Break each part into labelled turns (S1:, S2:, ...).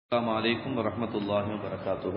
S1: السلام عليكم ورحمة الله وبركاته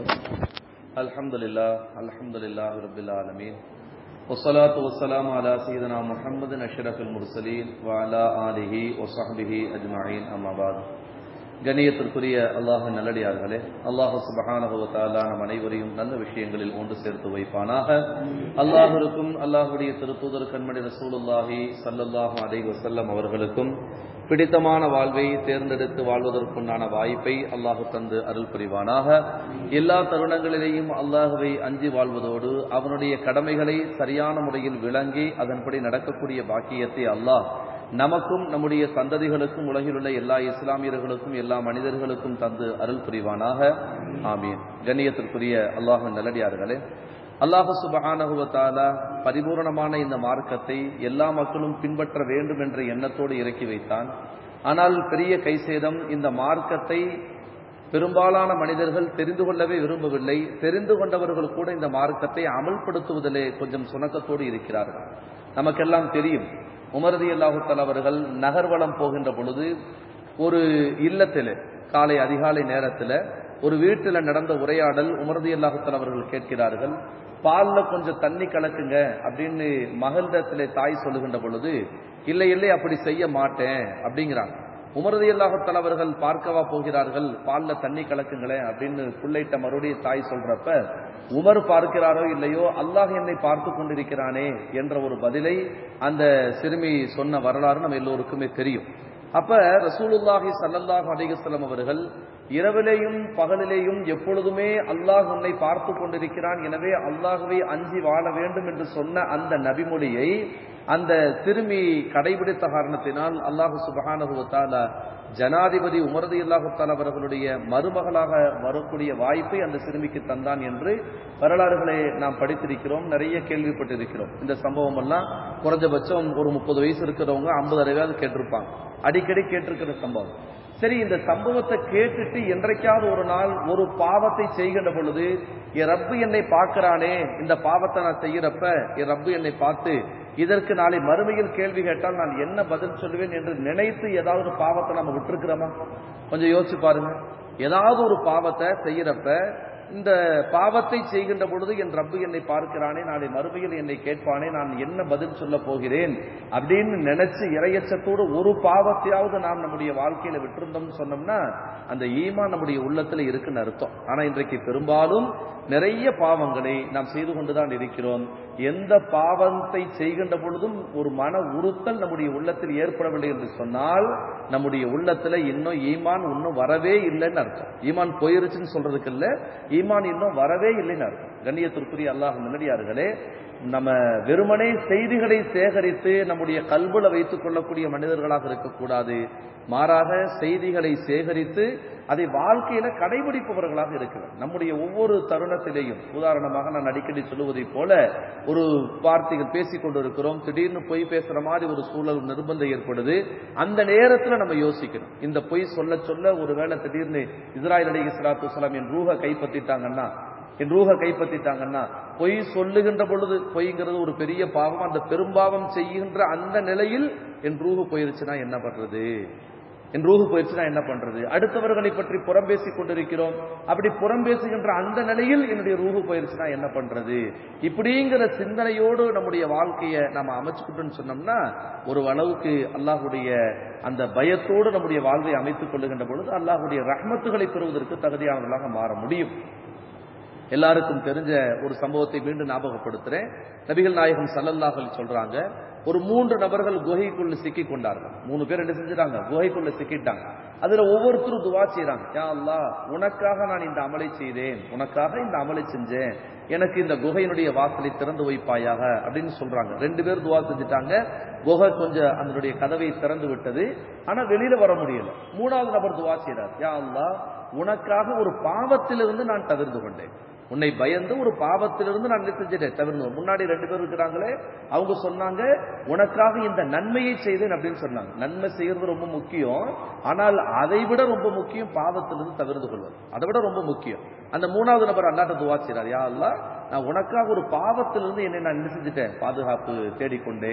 S1: الحمد لله الحمد لله رب العالمين والصلاة والسلام على سيدنا محمد أشرف المرسلين وعلى آله وصحبه أجمعين أما بعد கண்ணியத்திற்குரிய அல்லாஹ் நல்லடியார்களே அல்லாஹ் சுபஹானஹு வ தஆலா நம் அனைவரையும் நல்ல விஷயங்களில் ஒன்று சேர்த்து வைப்பானாக அல்லாஹ்விற்கும் அல்லாஹ்வுடைய திருத்தூதர் கண்மணி ரசூலுல்லாஹி ஸல்லல்லாஹு அலைஹி வஸல்லம் அவர்களுக்கும் பிடித்தமான வாழ்வை தேர்ந்தெடுத்து வாழ்வதற்குண்டான வாய்ப்பை அல்லாஹ் தந்து அருள் புரிவானாக எல்லா தருணங்களிலேயும் அல்லாஹுவை அஞ்சி வாழ்வதோடு அவனுடைய கடமைகளை சரியான முறையில் விளங்கி அதன்படி நடக்கக்கூடிய பாக்கியத்தை அல்லாஹ் நமக்கும் நம்முடைய சந்ததிகளுக்கும் உலகில் உள்ள எல்லா இஸ்லாமியர்களுக்கும் எல்லா மனிதர்களுக்கும் தந்து அருள் புரிவானாக ஆமீன் கண்ணியத்திற்குரிய அல்லாஹ் நல்லடியார்களே அல்லாஹு சுபஹானகுவத்தாலா பரிபூரணமான இந்த மார்க்கத்தை எல்லா மக்களும் பின்பற்ற வேண்டும் என்ற எண்ணத்தோடு இறக்கி வைத்தான் ஆனால் பெரிய கைசேதம் இந்த மார்க்கத்தை பெரும்பாலான மனிதர்கள் தெரிந்து கொள்ளவே விரும்பவில்லை தெரிந்து கொண்டவர்கள் கூட இந்த மார்க்கத்தை அமல்படுத்துவதிலே கொஞ்சம் சுணக்கத்தோடு இருக்கிறார்கள் நமக்கெல்லாம் தெரியும் உமரதி அல்லாஹுத்தல் அவர்கள் நகர்வலம் போகின்ற பொழுது ஒரு இல்லத்தில் காலை அதிகாலை நேரத்தில் ஒரு வீட்டில் நடந்த உரையாடல் உமரதி அல்லாஹுத்தல் அவர்கள் கேட்கிறார்கள் பால்ல கொஞ்சம் தண்ணி கலக்குங்க அப்படின்னு மகளிடத்திலே தாய் சொல்லுகின்ற பொழுது இல்லை இல்லை அப்படி செய்ய மாட்டேன் அப்படிங்கிறாங்க உமரதி அல்லாஹத்தல் அவர்கள் பார்க்கவா போகிறார்கள் பால்ல தண்ணி கலக்குங்களேன் அப்படின்னு பிள்ளைகிட்ட மறுபடியும் தாய் சொல்றப்ப உமர் பார்க்கிறாரோ இல்லையோ அல்லாஹ் என்னை பார்த்து கொண்டிருக்கிறானே என்ற ஒரு பதிலை அந்த சிறுமி சொன்ன வரலாறு நம்ம எல்லோருக்குமே தெரியும் அப்ப ரசூலுல்லாஹி சல்லல்லாஹு அலிகஸ்லம் அவர்கள் இரவிலேயும் பகலிலேயும் எப்பொழுதுமே அல்லாஹ் உன்னை பார்த்து கொண்டிருக்கிறான் எனவே அல்லாஹுவை அஞ்சி வாழ வேண்டும் என்று சொன்ன அந்த நபிமொழியை அந்த திரும்பி கடைபிடித்த காரணத்தினால் அல்லாஹு சுபஹானுவத்தால ஜனாதிபதி உமரது இல்லாஹுத்தால் அவர்களுடைய மருமகளாக வரக்கூடிய வாய்ப்பை அந்த சிறுமிக்கு தந்தான் என்று வரலாறுகளை நாம் படித்திருக்கிறோம் நிறைய கேள்விப்பட்டிருக்கிறோம் இந்த சம்பவம் எல்லாம் குறைஞ்சபட்சம் ஒரு முப்பது வயசு இருக்கிறவங்க ஐம்பது அறிவாவது கேட்டிருப்பாங்க அடிக்கடி கேட்டிருக்கிற சம்பவம் சரி இந்த சம்பவத்தை கேட்டுட்டு என்றைக்காவது ஒரு நாள் ஒரு பாவத்தை செய்கின்ற பொழுது என் ரப்பு என்னை பார்க்கிறானே இந்த பாவத்தை நான் செய்யறப்ப என் ரப்பு என்னை பார்த்து இதற்கு நாளை மறுமையில் கேள்வி கேட்டால் நான் என்ன பதில் சொல்லுவேன் என்று நினைத்து ஏதாவது ஒரு பாவத்தை நம்ம விட்டுருக்கிறோமா கொஞ்சம் யோசிச்சு பாருங்க ஏதாவது ஒரு பாவத்தை செய்யறப்ப இந்த பாவத்தை செய்கின்ற பொழுது என் ரப்பு என்னை பார்க்கிறானே நாளை மறுமையில் என்னை கேட்பானே நான் என்ன பதில் சொல்ல போகிறேன் அப்படின்னு நினைச்சு இறையச்சத்தோடு ஒரு பாவத்தையாவது நாம் நம்முடைய வாழ்க்கையில விட்டிருந்தோம்னு சொன்னோம்னா அந்த ஈமா நம்முடைய உள்ளத்துல இருக்குன்னு அர்த்தம் ஆனா இன்றைக்கு பெரும்பாலும் நிறைய பாவங்களை நாம் செய்து கொண்டுதான் இருக்கிறோம் எந்த பாவத்தை செய்கின்ற பொழுதும் ஒரு மன உறுத்தல் நம்முடைய உள்ளத்தில் ஏற்படவில்லை என்று சொன்னால் நம்முடைய உள்ளத்துல இன்னும் ஈமான் இன்னும் வரவே இல்லைன்னு அர்த்தம் ஈமான் போயிருச்சுன்னு சொல்றதுக்கு இல்ல ஈமான் இன்னும் வரவே இல்லைன்னு அர்த்தம் கண்ணியத்திற்குரிய அல்லாஹ் முன்னடியார்களே நம்ம வெறுமனே செய்திகளை சேகரித்து நம்முடைய கல்புல வைத்துக் கொள்ளக்கூடிய மனிதர்களாக இருக்கக்கூடாது மாறாக செய்திகளை சேகரித்து அதை வாழ்க்கையில கடைபிடிப்பவர்களாக இருக்கிறோம் நம்முடைய ஒவ்வொரு தருணத்திலேயும் உதாரணமாக நான் அடிக்கடி சொல்லுவதை போல ஒரு வார்த்தைகள் பேசிக் கொண்டிருக்கிறோம் திடீர்னு பொய் பேசுற மாதிரி ஒரு சூழல் நிர்பந்தம் ஏற்படுது அந்த நேரத்துல நம்ம யோசிக்கணும் இந்த பொய் சொல்ல சொல்ல ஒருவேளை திடீர்னு இஸ்ராயல் அலி இஸ்லாத்து சலாம் என் ரூஹ கைப்பற்றிட்டாங்கன்னா என் ரூஹ கைப்பற்றிட்டாங்கன்னா பொய் சொல்லுகின்ற பொழுது பொய்ங்கிறது ஒரு பெரிய பாவம் அந்த பெரும்பாவம் செய்கின்ற அந்த நிலையில் என் ரூஹு போயிருச்சுன்னா என்ன பண்றது என் ரூஹு போயிடுச்சுன்னா என்ன பண்றது அடுத்தவர்களை பற்றி புறம் பேசிக் கொண்டிருக்கிறோம் அப்படி புறம் பேசுகின்ற அந்த நிலையில் என்னுடைய ரூஹு போயிருச்சுன்னா என்ன பண்றது இப்படிங்கிற சிந்தனையோடு நம்முடைய வாழ்க்கையை நம்ம அமைச்சுக்கிட்டோம்னு சொன்னோம்னா ஒரு அளவுக்கு அல்லாஹுடைய அந்த பயத்தோடு நம்முடைய வாழ்வை அமைத்துக் கொள்ளுகின்ற பொழுது அல்லாஹுடைய ரஹ்மத்துகளை பெறுவதற்கு தகுதியானவர்களாக மாற முடியும் எல்லாருக்கும் தெரிஞ்ச ஒரு சம்பவத்தை மீண்டும் ஞாபகப்படுத்துறேன் நபிகள் நாயகம் சல்லல்லாஹல் சொல்றாங்க ஒரு மூன்று நபர்கள் குகைக்குள்ள சிக்கி கொண்டார்கள் மூணு பேர் என்ன செஞ்சிட்டாங்க குகைக்குள்ள சிக்கிட்டாங்க அதுல ஒவ்வொருத்தரும் துவா செய்யறாங்க யா அல்லா உனக்காக நான் இந்த அமலை செய்தேன் உனக்காக இந்த அமலை செஞ்சேன் எனக்கு இந்த குகையினுடைய வாசலை திறந்து வைப்பாயாக அப்படின்னு சொல்றாங்க ரெண்டு பேர் துவா செஞ்சுட்டாங்க குகை கொஞ்சம் அதனுடைய கதவை திறந்து விட்டது ஆனா வெளியில வர முடியல மூணாவது நபர் துவா செய்யறார் யா அல்லா உனக்காக ஒரு பாவத்திலிருந்து நான் தவிர்த்து கொண்டேன் உன்னை பயந்து ஒரு பாவத்திலிருந்து நான் என்ன செஞ்சிட்டேன் தவிர்த்து முன்னாடி ரெண்டு பேர் இருக்கிறாங்களே அவங்க சொன்னாங்க உனக்காக இந்த நன்மையை செய்தேன் அப்படின்னு சொன்னாங்க நன்மை செய்யறது ரொம்ப முக்கியம் ஆனால் அதை விட ரொம்ப முக்கியம் பாவத்திலிருந்து தவிர்த்து கொள்வது அதை விட ரொம்ப முக்கியம் அந்த மூணாவது நபர் அல்லாட்ட துவா செய்றார் யா அல்லா நான் உனக்காக ஒரு பாவத்திலிருந்து என்னை நான் என்ன செஞ்சுட்டேன் பாதுகாப்பு தேடிக்கொண்டேன்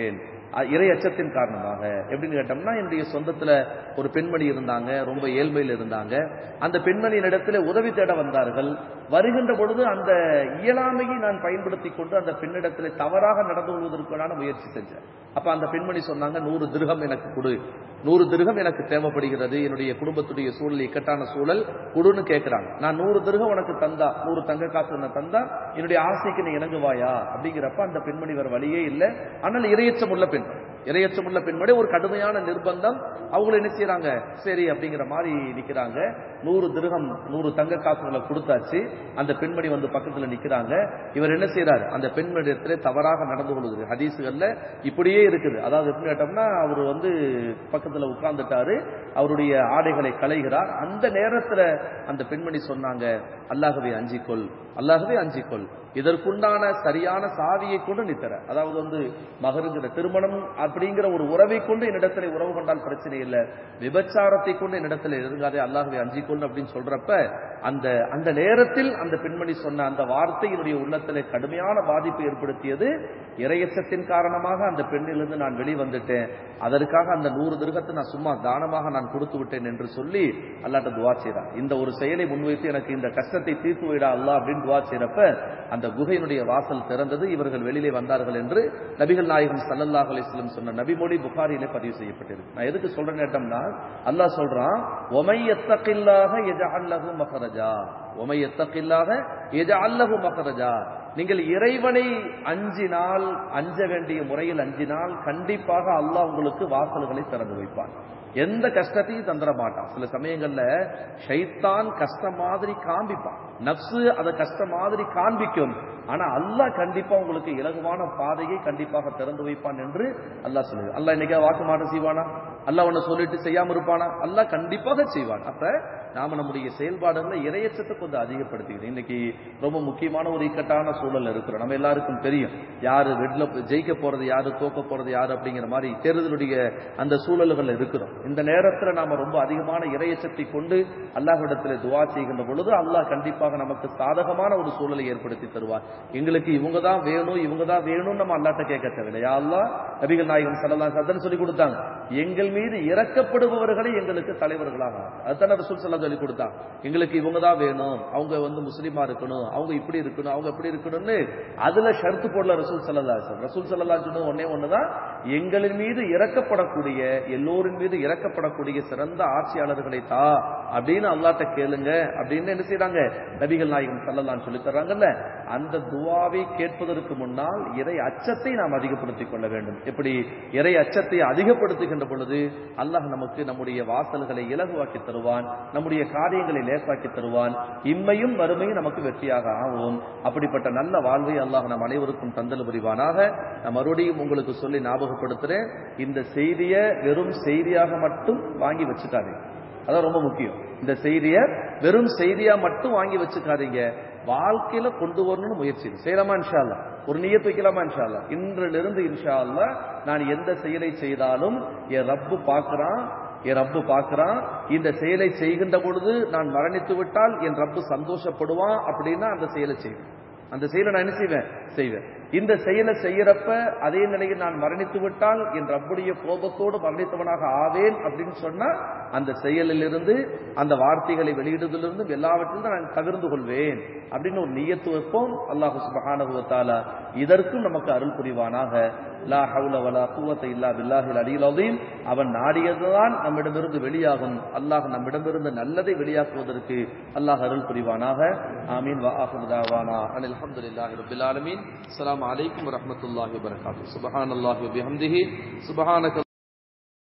S1: அ- இறை அச்சத்தின் காரணமாக எப்படின்னு கேட்டோம்னா என்னுடைய சொந்தத்துல ஒரு பெண்மணி இருந்தாங்க ரொம்ப ஏழ்மையில் இருந்தாங்க அந்த பெண்மணியின் இடத்துல உதவி தேட வந்தார்கள் வருகின்ற பொழுது அந்த இயலாமையை நான் பயன்படுத்தி கொண்டு அந்த பெண்ணிடத்தில் தவறாக நடந்து கொள்வதற்கான முயற்சி செஞ்சேன் அப்ப அந்த பெண்மணி சொன்னாங்க நூறு திருகம் எனக்கு கொடு நூறு திருகம் எனக்கு தேவைப்படுகிறது என்னுடைய குடும்பத்துடைய சூழல் இக்கட்டான சூழல் கொடுன்னு கேட்கிறாங்க நான் நூறு திருகம் உனக்கு தந்தா நூறு தங்க காசு உனக்கு தந்தா என்னுடைய ஆசைக்கு நீ இணங்குவாயா அப்படிங்கிறப்ப அந்த பெண்மணி வேற வழியே இல்லை ஆனால் இரையச்சம் உள்ள பெண் இரையச்சம் உள்ள பெண்மணி ஒரு கடுமையான நிர்பந்தம் அவங்கள என்ன செய்யறாங்க சரி அப்படிங்கிற மாதிரி நிக்கிறாங்க நூறு திருகம் நூறு தங்க காசுகளை கொடுத்தாச்சு அந்த பெண்மணி வந்து பக்கத்துல நிக்கிறாங்க இவர் என்ன செய்யறாரு அந்த பெண்மணியத்திலே தவறாக நடந்து கொள்வது ஹதீசுகள்ல இப்படியே இருக்குது அதாவது எப்படி கேட்டோம்னா அவர் வந்து பக்கத்துல உட்கார்ந்துட்டாரு அவருடைய ஆடைகளை களைகிறார் அந்த நேரத்துல அந்த பெண்மணி சொன்னாங்க அல்லாஹ்வை அஞ்சிக்கொள் அல்லாஹ்வை அஞ்சிக்கொள் இதற்குண்டான சரியான சாவியை கொண்டு நித்தர அதாவது வந்து மகருங்கிற திருமணம் அப்படிங்கிற ஒரு உறவை கொண்டு என்னிடத்துல உறவு கொண்டால் பிரச்சனை இல்லை விபச்சாரத்தை கொண்டு என்னிடத்துல இருங்காதே அல்லாஹ்வை அஞ்சிக்கொள் அப்படின்னு சொல்றப்ப அந்த அந்த நேரத்தில் அந்த பெண்மணி சொன்ன அந்த வார்த்தை என்னுடைய உள்ளத்திலே கடுமையான பாதிப்பை ஏற்படுத்தியது இரையச்சத்தின் காரணமாக அந்த பெண்ணிலிருந்து நான் வெளிவந்துட்டேன் அதற்காக அந்த நூறு திருகத்தை நான் சும்மா தானமாக நான் கொடுத்து விட்டேன் என்று சொல்லி அல்லாட்ட துவா செய்தார் இந்த ஒரு செயலை முன்வைத்து எனக்கு இந்த கஷ்டத்தை தீர்த்து விடா அல்லாஹ் அப்படின்னு துவா செய்யறப்ப அந்த குகையினுடைய வாசல் திறந்தது இவர்கள் வெளியிலே வந்தார்கள் என்று நபிகள் நாயகம் ஸல்லல்லாஹு அலைஹி வஸல்லம் சொன்ன நபிமொழி புகாரியிலே பதிவு செய்யப்பட்டிருக்கு நான் எதுக்கு சொல்றேன்னு கேட்டோம்னா அல்லாஹ் சொல்றான் ஒமை எத்தகில்லாக எஜஅல் லஹு மஹரஜா ஒமை எத்தகில்லாக எஜஅல் லஹு மஹரஜா நீங்கள் இறைவனை அஞ்சினால் அஞ்ச வேண்டிய முறையில் அஞ்சினால் கண்டிப்பாக அல்லாஹ் உங்களுக்கு வாசல்களை திறந்து வைப்பான் எந்த கஷ்டத்தையும் தந்துட மாட்டான் சில சமயங்கள்ல ஷைத்தான் கஷ்டம் மாதிரி காண்பிப்பான் நப்சு அதை கஷ்டம் மாதிரி காண்பிக்கும் ஆனா அல்லாஹ் கண்டிப்பா உங்களுக்கு இலகுவான பாதையை கண்டிப்பாக திறந்து வைப்பான் என்று அல்லாஹ் சொல்லுது அல்லாஹ் இன்னைக்கா வாக்கு மாற்றம் செய்வானா அல்லாஹ் ஒன்னு சொல்லிட்டு செய்யாம இருப்பானா அல்லாஹ் கண்டிப்பாக செய்வான் அப்ப நாம நம்முடைய செயல்பாடுகளை இரையச்சத்தை கொஞ்சம் அதிகப்படுத்திக்கணும் இன்னைக்கு ரொம்ப முக்கியமான ஒரு இக்கட்டான சூழல் இருக்கிறோம் நம்ம எல்லாருக்கும் தெரியும் யாரு வெட்ல ஜெயிக்க போறது யாரு தோக்க போறது யாரு அப்படிங்கிற மாதிரி தேர்தலுடைய அந்த சூழல்கள் இருக்கிறோம் இந்த நேரத்துல நாம ரொம்ப அதிகமான இரையச்சத்தை கொண்டு அல்லாஹ்விடத்துல துவா செய்கின்ற பொழுது அல்லாஹ் கண்டிப்பாக நமக்கு சாதகமான ஒரு சூழலை ஏற்படுத்தி தருவார் எங்களுக்கு இவங்க தான் வேணும் இவங்க தான் வேணும்னு நம்ம அல்லாட்ட கேட்க தேவையில்லை யா அல்லாஹ் நபிகள் நாயகம் ஸல்லல்லாஹு அலைஹி வஸல்லம் சொல்லி கொடுத்தாங்க எங்கள் மீது இறக்கப்படுபவர்களை எங்களுக்கு தலைவர்களாக ஆக்கு. அதுதானே ரசூல் ஸல்லல்லாஹு சொல்லி கொடுத்தாங்க எங்களுக்கு இவங்க தான் வேணும் அவங்க வந்து முஸ்லீமா இருக்கணும் அவங்க இப்படி இருக்கணும் அவங்க இப்படி இருக்கணும்னு அதுல ஷர்த்து போடல ரசூல் ஸல்லல்லாஹு அலைஹி வஸல்லம் ரசூல் ஸல்லல்லாஹு அலைஹி வஸல்லம் ஒண்ணே ஒண்ணுதான் எங்களின் மீது இறக்கப்படக்கூடிய எல்லோரின் மீது இறக்கப்படக்கூடிய சிறந்த ஆட்சியாளர்களை தா அப்படின்னு அல்லாட்ட கேளுங்க அப்படின்னு என்ன செய்றாங்க நபிகள் நாயகம் ஸல்லல்லாஹு சொல்லி தர்றாங்கல்ல அந்த துவாவை கேட்பதற்கு முன்னால் இறை அச்சத்தை நாம் அதிகப்படுத்திக் கொள்ள வேண்டும் எப்படி இறை அச்சத்தை அதிகப்படுத்துகின்ற பொழுது அல்லாஹ் நமக்கு நம்முடைய வாசல்களை இலகுவாக்கி தருவான் நம்முடைய காரியங்களை லேசாக்கி தருவான் இம்மையும் வறுமையும் நமக்கு வெற்றியாக ஆகும் அப்படிப்பட்ட நல்ல வாழ்வை அல்லாஹ் நம் அனைவருக்கும் தந்தல் புரிவானாக நான் மறுபடியும் உங்களுக்கு சொல்லி ஞாபகப்படுத்துறேன் இந்த செய்தியை வெறும் செய்தியாக மட்டும் வாங்கி வச்சுக்காதீங்க அதான் ரொம்ப முக்கியம் இந்த செய்தியை வெறும் செய்தியா மட்டும் வாங்கி வச்சுக்காதீங்க வாழ்க்கையில கொண்டு வரணும்னு முயற்சி செய்யலாமா இன்ஷா அல்லாஹ் ஒரு நியத்து வைக்கலாமா இன்ஷா அல்லாஹ் இன்றிலிருந்து இன்ஷா அல்லாஹ் நான் எந்த செயலை செய்தாலும் என் ரப்பு பார்க்கறான் என் ரப்பு பார்க்கறான் இந்த செயலை செய்கின்ற பொழுது நான் மரணித்து விட்டால் என் ரப்பு சந்தோஷப்படுவான் அப்படின்னா அந்த செயலை செய்வேன் அந்த செயலை நான் என்ன செய்வேன் செய்வேன் இந்த செயலை செய்யறப்ப அதே நிலையில் நான் மரணித்து விட்டால் என் ரப்புடைய கோபத்தோடு மரணித்தவனாக ஆவேன் அப்படின்னு சொன்னா அந்த செயலிலிருந்து அந்த வார்த்தைகளை வெளியிடுவதிலிருந்து எல்லாவற்றிலும் நான் தவிர்ந்து கொள்வேன் அப்படின்னு ஒரு நியத்து வைப்போம் அல்லாஹு சுபஹானஹு வ தஆலா இதற்கும் நமக்கு அருள் புரிவானாக லா ஹவுல வலா குவத்த இல்லா பில்லாஹில் அலில் அலீம் அவன் நாடியதுதான் நம்மிடமிருந்து வெளியாகும் அல்லாஹ் நம்மிடமிருந்து நல்லதை வெளியாக்குவதற்கு அல்லாஹ் அருள் புரிவானாக ஆமீன் வா ஆஹிரு தாவானா அனில் அல்ஹம்துலில்லாஹி ரப்பில் ஆலமீன் அஸ்ஸலாமு அலைக்கும் வரஹ்மத்துல்லாஹி வபரகாத்துஹு சுப்ஹானல்லாஹி வபிஹம்திஹி சுப்ஹானக